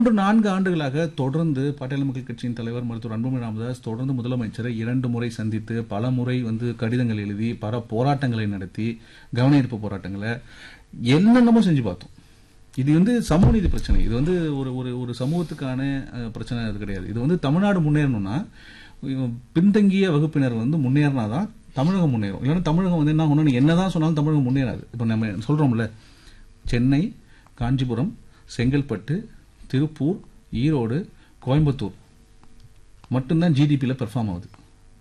மூன்று நான்கு ஆண்டுகளாக தொடர்ந்து பாட்டாளி மக்கள் கட்சியின் தலைவர் மருத்துவர் அன்புமணி ராமதாஸ் தொடர்ந்து முதலமைச்சரை இரண்டு முறை சந்தித்து பல முறை வந்து கடிதங்கள் எழுதி பல போராட்டங்களை நடத்தி கவன ஈர்ப்பு போராட்டங்களை என்னென்னமோ செஞ்சு பார்த்தோம் இது வந்து சமூக நீதி பிரச்சனை இது வந்து ஒரு ஒரு ஒரு சமூகத்துக்கான அஹ், பிரச்சனை அது கிடையாது இது வந்து தமிழ்நாடு முன்னேறணும்னா இவன் பின்தங்கிய வகுப்பினர் வந்து முன்னேறினாதான் தமிழகம் முன்னேறும் இல்லைன்னா தமிழகம் வந்து என்ன ஆகணும் என்னதான் சொன்னாலும் தமிழகம் முன்னேறாது இப்போ நம்ம சொல்றோம்ல சென்னை காஞ்சிபுரம் செங்கல்பட்டு திருப்பூர் ஈரோடு கோயம்புத்தூர் மட்டும்தான் ஜிடிபியில் பெர்ஃபார்ம் ஆகுது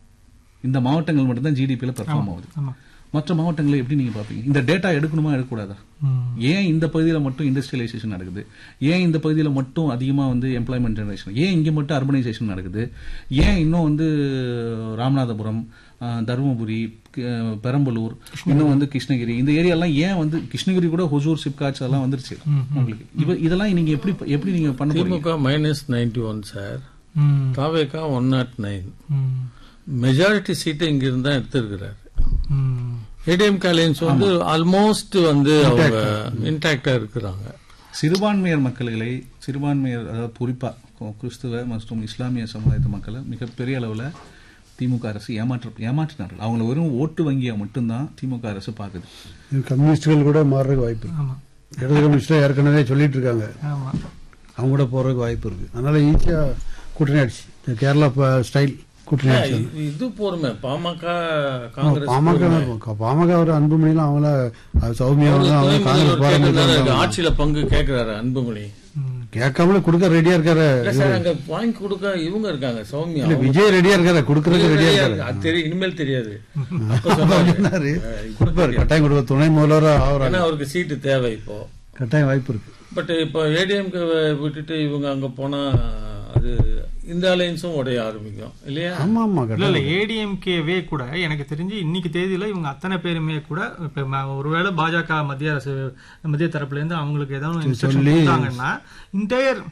இந்த மாவட்டங்கள் மட்டும்தான் ஜிடிபியில் பெர்ஃபார்ம் ஆகுது ஆமா மற்ற மாவட்டங்களை எப்படி நீங்க பார்ப்பீங்க இந்த டேட்டா எடுக்கணுமா எடுக்கக்கூடாதா ம். ஏன் இந்த பகுதியில் மட்டும் இண்டஸ்ட்ரியலைசேஷன் நடக்குது ஏன் இந்த பகுதியில் மட்டும் அதிகமா வந்து எம்ப்ளாய்மெண்ட் ஜெனரேஷன் ஏன் இங்க மட்டும் அர்பனைசேஷன் நடக்குது ஏன் இன்னும் வந்து ராமநாதபுரம் ஆஹ், தருமபுரி க- பெரம்பலூர் இன்னும் வந்து கிருஷ்ணகிரி இந்த ஏரியாலாம் ஏன் வந்து கிருஷ்ணகிரி கூட ஹொசூர் சிப்காட்ஸ் அதெல்லாம் வந்துருச்சு உங்களுக்கு இவ இதெல்லாம் நீங்க எப்படி எப்படி நீங்க பண்ண போறீங்க DMK minus ninety one sir ம். தாவேகா ஒன் நாட் நைன் ம். மெஜாரிட்டி சீட்டை இங்கிருந்து தான் எடுத்திருக்கிறாரு ம். ஏடிஎம் காலேஜ் வந்து ஆல்மோஸ்ட் வந்து அவங்க இன்டாக்டா இருக்கிறாங்க சிறுபான்மையர் மக்களை சிறுபான்மையர் அதாவது குறிப்பா கு- கிறிஸ்துவ மற்றும் இஸ்லாமிய சமுதாயத்து மக்களை மிகப்பெரிய அளவுல திமுக அரசு ஏமாற்ற ஏமாற்றினார்கள் அவங்கள வெறும் ஓட்டு வங்கியா மட்டும்தான் திமுக அரசு பாக்குது இது கம்யூனிஸ்டுகள் கூட மாறுறதுக்கு வாய்ப்பு இருக்கு ஆமா இடது கம்யூனிஸ்டா ஏற்கனவே சொல்லிட்டு இருக்காங்க ஆமா அவங்க கூட போறதுக்கு வாய்ப்பு இருக்கு அதனால ஈஸியா கூட்டணி ஆயிடுச்சு இந்த கேரளா ப- ஸ்டைல் கூட்டணி ஆயிடுச்சு இது- இது பொறுமை பாமக காங்கிரஸ் பாமக பொறுமை. இருக்கும். பாமக ஒரு அன்புமணிலாம் அவங்கள அது சௌமியா அவரு அவங்க துணை காங்கிரஸ் முதல்வர் கேட்டதால பாரம்பரியம் ஆட்சியில பங்கு கேக்குறாரு அன்புமணி ம். கேட்காமல கொடுக்க ரெடியா இருக்காரு இல்ல சார் அங்க வாங்கி கொடுக்க இவங்க இருக்காங்க சௌமியா இல்ல விஜய் ரெடியா இருக்காரு கொடுக்கறதுக்கு ரெடியா ரெடியா இருக்காரு இருக்கு. அது தெரியும் இனிமேல் தெரியாது அப்படின்னாரு. கொடுப்பாரு கட்டாயம் கொடுப்பாரு துணை முதல்வரா ஆகுறாரு ஏன்னா அவருக்கு சீட்டு தேவை இப்போ கட்டாயம் வாய்ப்பு இருக்கு பட் இப்போ ஏடிஎம்கே விட்டுட்டு இவங்க அங்க போனா அது இந்த அலையன்ஸும் உடைய ஆரம்பிக்கும் இல்லையா ஆமா ஆமா இல்ல கட்டாயம் இல்ல ஏடிஎம்கேவே கூட எனக்கு தெரிஞ்சு இன்னைக்கு தேதியில இவங்க அத்தனை பேருமே கூட இப்ப ம- ஒருவேளை பாஜக மத்திய அரசு மத்திய தரப்புல இருந்து அவங்களுக்கு ஏதாவது இன்ஸ்ட்ரக்ஷன் சொல்லி- கொடுத்தாங்கன்னா இன்டையர்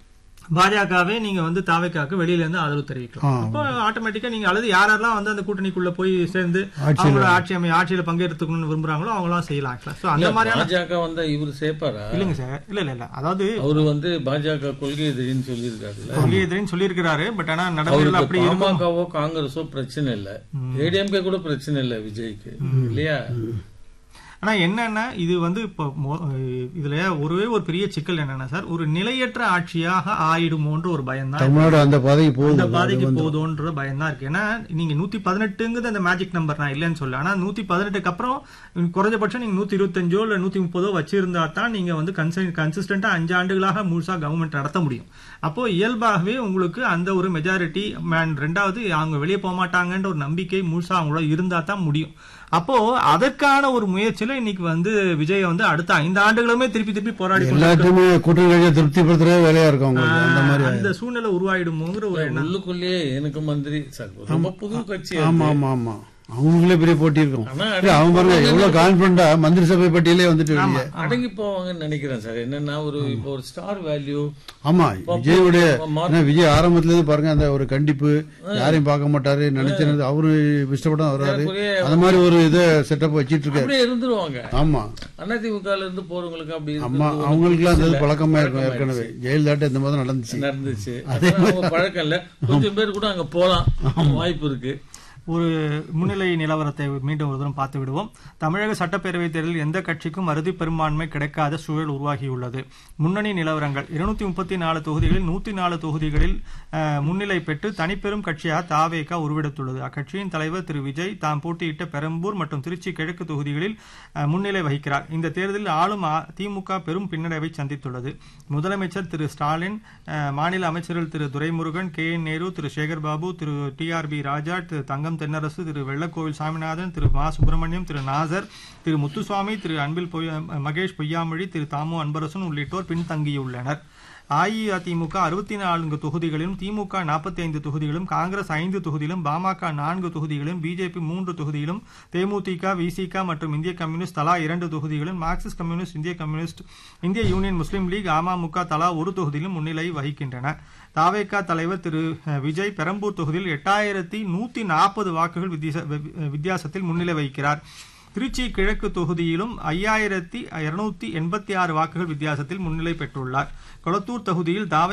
பாஜகவே நீங்க வந்து தாவைக்காக்கு வெளியில இருந்து ஆதரவு தெரிவிக்கலாம் ஆ. அப்போ ஆட்டோமேட்டிக்கா நீங்க அல்லது யாரெல்லாம் வந்து அந்த கூட்டணிக்குள்ள போய் சேர்ந்து ஆட்சியில- அவங்களோட ஆட்சி அமை ஆட்சியில பங்கெடுத்துக்கணும்னு விரும்புறாங்களோ அவங்களாம் செய்யலாம் actually. So, அந்த மாதிரியான பாஜக வந்தா இவரு சேர்ப்பாரா இல்லைங்க சார் இல்ல இல்ல இல்ல அதாவது அவரு வந்து பாஜக கொள்கை எதிரின்னு சொல்லியிருக்காருல்ல வெளியேதுன்னு சொல்லியிருக்கிறாரு பட் ஆனா நடைமுறையில் அப்படி அவருக்கு இருக்கும் பாமகவோ காங்கிரஸோ பிரச்சனை இல்ல ஏடிஎம்கே கூட பிரச்சனை இல்ல விஜய்க்கு இல்லையா ஆனா என்னன்னா இது வந்து இப்போ மொ- இதுல ஒருவே ஒரு பெரிய சிக்கல் என்னன்னா சார் ஒரு நிலையற்ற ஆட்சியாக ஆயிடுமோன்ற ஒரு பயம் தான் தமிழ்நாடு அந்த பாதைக்கு அந்த போகுது பாதைக்கு போதுன்ற பயம் தான் இருக்கு ஏன்னா நீங்க நூத்தி பதினெட்டுங்கிறது அந்த மேஜிக் நம்பர் நான் இல்லைன்னு சொல்ல ஆனா நூத்தி பதினெட்டுக்கு அப்புறம் குறைஞ்சபட்சம் நீங்க நூத்தி இருபத்தஞ்சோ இல்ல நூத்தி முப்பதோ வச்சிருந்தா தான் நீங்க வந்து கன்சிஸ்டன்டா அஞ்சு ஆண்டுகளாக முழுசா கவர்மெண்ட் நடத்த முடியும் அப்போ இயல்பாகவே உங்களுக்கு அந்த ஒரு மெஜாரிட்டி ரெண்டாவது அவங்க வெளியே போக மாட்டாங்கன்ற ஒரு நம்பிக்கை முழுசா அவங்களோட இருந்தா தான் முடியும் அப்போ அதற்கான ஒரு முயற்சியில இன்னைக்கு வந்து விஜய் வந்து அடுத்த ஐந்து ஆண்டுகளுமே திருப்பி திருப்பி போராடி கொண்டு எல்லாத்தையுமே கூட்டணி கட்சியை திருப்திப்படுத்துற வேலையா இருக்கும் அவங்களுக்கு அந்த மாதிரி அந்த சூழ்நிலை உருவாயிடுமோங்கிற ஒரு எண்ணம் உள்ளுக்குள்ளேயே எனக்கு மந்திரி சார் ரொம்ப புது கட்சி அது. ஆமா ஆமா ஆமா அவங்களே பெரிய போட்டி இருக்கும் ஆனா இல்ல, அவங்க பாருங்க எவ்வளவு கான்பிடண்டா மந்திரி சபை பட்டியலே வந்துட்டு வெளியே அடங்கி போவாங்கன்னு நினைக்கிறேன் சார் என்னன்னா ஒரு இப்போ ஒரு ஸ்டார் வேல்யூ ஆமா விஜயோடைய மா- ஏன்னா விஜய் ஆரம்பத்துல இருந்து பாருங்க அந்த ஒரு கண்டிப்பு யாரையும் பார்க்க மாட்டாரு நினைச்சது அவரு இஷ்டப்பட வர்றாரு அந்த மாதிரி ஒரு இதை செட்டப் வச்சிட்டு இருக்காரு அப்படியே இருந்துருவாங்க ஆமா அதிமுக ல இருந்து போறவங்களுக்கு அப்படி ஆமா இருக்கிறது அவங்களுக்குலாம் அந்த இது பழக்கமா இருக்கும் ஏற்கனவே ஜெயலலிதாட்ட இந்த மாதிரி நடந்துச்சு நடந்துச்சு அதனால அவங்க பழக்கம் இல்ல கொஞ்சம் பேர் கூட அங்க போலாம் வாய்ப்பு இருக்கு ஒரு முன்னிலை நிலவரத்தை மீண்டும் ஒரு தரம் பார்த்து விடுவோம் தமிழக சட்டப்பேரவைத் தேர்தலில் எந்த கட்சிக்கும் அறுதி பெரும்பான்மை கிடைக்காத சூழல் உருவாகியுள்ளது முன்னணி நிலவரங்கள் இருநூத்தி முப்பத்தி நாலு தொகுதிகளில் நூத்தி நாலு தொகுதிகளில் அஹ், முன்னிலை பெற்று தனிப்பெரும் கட்சியாக தாவேகா உருவெடுத்துள்ளது அக்கட்சியின் தலைவர் திரு விஜய் தாம் போட்டியிட்ட பெரம்பூர் மற்றும் திருச்சி கிழக்கு தொகுதிகளில் அஹ், முன்னிலை வகிக்கிறார் இந்த தேர்தலில் ஆளும் அ- திமுக பெரும் பின்னடைவை சந்தித்துள்ளது முதலமைச்சர் திரு ஸ்டாலின் அஹ், மாநில அமைச்சர்கள் Thiru Duraimurugan K N Nehru Thiru Sekar Babu Thiru T R B Raja Thiru Thangam Thennarasu Thiru Vellakovil Saminathan Thiru Ma Subramanian திரு நாசர் திரு முத்துசுவாமி திரு அன்பில் பொய்யா- மகேஷ் பொய்யாமொழி திரு தாமு அன்பரசன் உள்ளிட்டோர் பின்தங்கியுள்ளனர் அஇஅதிமுக அறுபத்தி நான்கு தொகுதிகளிலும் திமுக நாற்பத்தி ஐந்து தொகுதிகளும் காங்கிரஸ் ஐந்து தொகுதியிலும் பாமக நான்கு தொகுதிகளும் பிஜேபி மூன்று தொகுதியிலும் தேமுதிக விசிக மற்றும் இந்திய கம்யூனிஸ்ட் தலா இரண்டு தொகுதிகளும் மார்க்சிஸ்ட் கம்யூனிஸ்ட் இந்திய கம்யூனிஸ்ட் இந்திய யூனியன் முஸ்லீம் லீக் அமமுக தலா ஒரு தொகுதியிலும் முன்னிலை வகிக்கின்றன தாவேகா தலைவர் திரு அஹ், விஜய் பெரம்பூர் தொகுதியில் எட்டாயிரத்தி நூத்தி நாற்பது வாக்குகள் வித்தியாச- வி- வித்தியாசத்தில் முன்னிலை வகிக்கிறார் திருச்சி கிழக்கு தொகுதியிலும் ஐயாயிரத்தி இருநூத்தி எண்பத்தி ஆறு வாக்குகள் வித்தியாசத்தில் முன்னிலை பெற்றுள்ளார் கொளத்தூர் தொகுதியில் தாவை